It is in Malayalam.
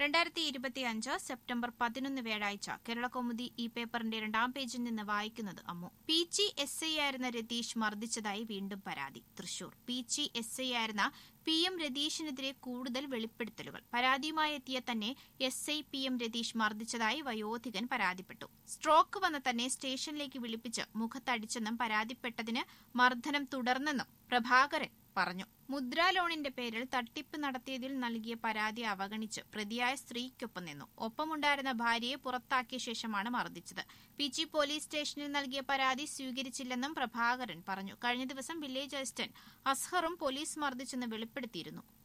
രണ്ടായിരത്തി ഇരുപത്തിയഞ്ച് സെപ്റ്റംബർ പതിനൊന്ന് വ്യാഴാഴ്ച കേരളകൗമുദി ഈ പേപ്പറിന്റെ രണ്ടാം പേജിൽ നിന്ന് വായിക്കുന്നത് Ammu P G S I ആയിരുന്ന രതീഷ് മർദ്ദിച്ചതായി വീണ്ടും പരാതി Thrissur P G S I ആയിരുന്ന പി എം രതീഷിനെതിരെ കൂടുതൽ വെളിപ്പെടുത്തലുകൾ പരാതിയുമായി എത്തിയ തന്നെ S I P M Ratheesh മർദ്ദിച്ചതായി വയോധികൻ പരാതിപ്പെട്ടു സ്ട്രോക്ക് വന്ന തന്നെ സ്റ്റേഷനിലേക്ക് വിളിപ്പിച്ച് മുഖത്തടിച്ചെന്നും പരാതിപ്പെട്ടതിന് മർദ്ദനം തുടർന്നെന്നും പ്രഭാകരൻ പറഞ്ഞു മുദ്രാ ലോണിന്റെ പേരിൽ തട്ടിപ്പ് നടത്തിയതിൽ നൽകിയ പരാതി അവഗണിച്ച് പ്രതിയായ സ്ത്രീക്കൊപ്പം നിന്നു ഒപ്പമുണ്ടായിരുന്ന ഭാര്യയെ പുറത്താക്കിയ ശേഷമാണ് മർദ്ദിച്ചത് പി ജി പോലീസ് സ്റ്റേഷനിൽ നൽകിയ പരാതി സ്വീകരിച്ചില്ലെന്നും പ്രഭാകരൻ പറഞ്ഞു കഴിഞ്ഞ ദിവസം വില്ലേജ് അസിസ്റ്റന്റ് അസ്ഹറും പോലീസ് മർദ്ദിച്ചെന്ന് വെളിപ്പെടുത്തിയിരുന്നു